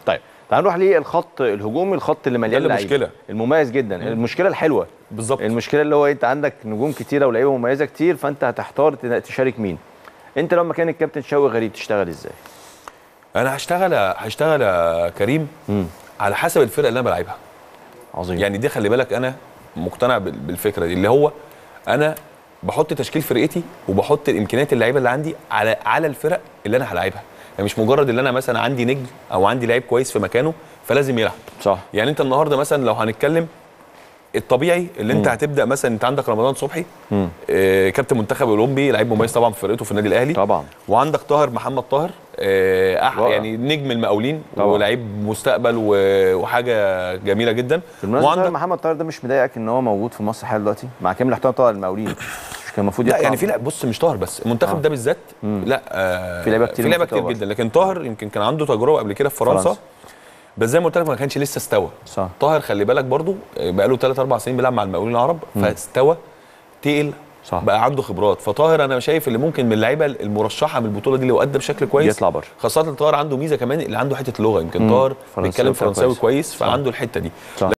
طيب تعال نروح للخط الهجومي الخط اللي مليان اللي لعيبة. مشكلة. المميز جدا المشكله الحلوه بالظبط المشكله اللي هو انت عندك نجوم كتيره ولاعيبه مميزه كتير فانت هتحتار ت- تشارك مين انت لو مكان الكابتن شوقي غريب تشتغل ازاي انا هشتغل هشتغل يا كريم مم. على حسب الفرقه اللي انا بلعبها عظيم يعني دي خلي بالك انا مقتنع بال- بالفكره دي اللي هو انا بحط تشكيل فرقتي وبحط الامكانيات اللعيبه اللي عندي على على الفرق اللي انا هلاعبها يعني مش مجرد ان انا مثلا عندي نجم او عندي لعيب كويس في مكانه فلازم يلعب صح يعني انت النهارده مثلا لو هنتكلم الطبيعي اللي انت مم. هتبدا مثلا انت عندك رمضان صبحي مم. آه كابتن منتخب اولمبي لعيب مميز طبعا في فرقته في النادي الاهلي طبعا وعندك طاهر محمد طاهر آه أح رائع. يعني نجم المقاولين طبعا. ولعيب مستقبل و- وحاجه جميله جدا بالمناسبه وعندك محمد طاهر ده مش مضايقك ان هو موجود في مصر حاليا دلوقتي مع كامل احترام طبعا المقاولين مش كان المفروض لا يطلع يعني في لا بص مش طاهر بس المنتخب آه. ده بالذات مم. لا آه في لعيبة كتير في لعيبه ممكن كتير تبقى جدا لكن طاهر يمكن كان عنده تجربه قبل كده في فرنسا, فرنسا. بس زي ما قلت لك ما كانش لسه استوى صح طاهر خلي بالك برضو آه، بقى له 3 4 سنين بيلعب مع المقاولين العرب فاستوى تقل صح بقى عنده خبرات فطاهر انا شايف اللي ممكن من اللعيبه المرشحه من البطوله دي اللي هو ادى بشكل كويس يطلع بره خاصه طاهر عنده ميزه كمان اللي عنده حته لغه يمكن مم. طاهر فرنساوي بيتكلم فرنساوي كويس. كويس صح. فعنده الحته دي صح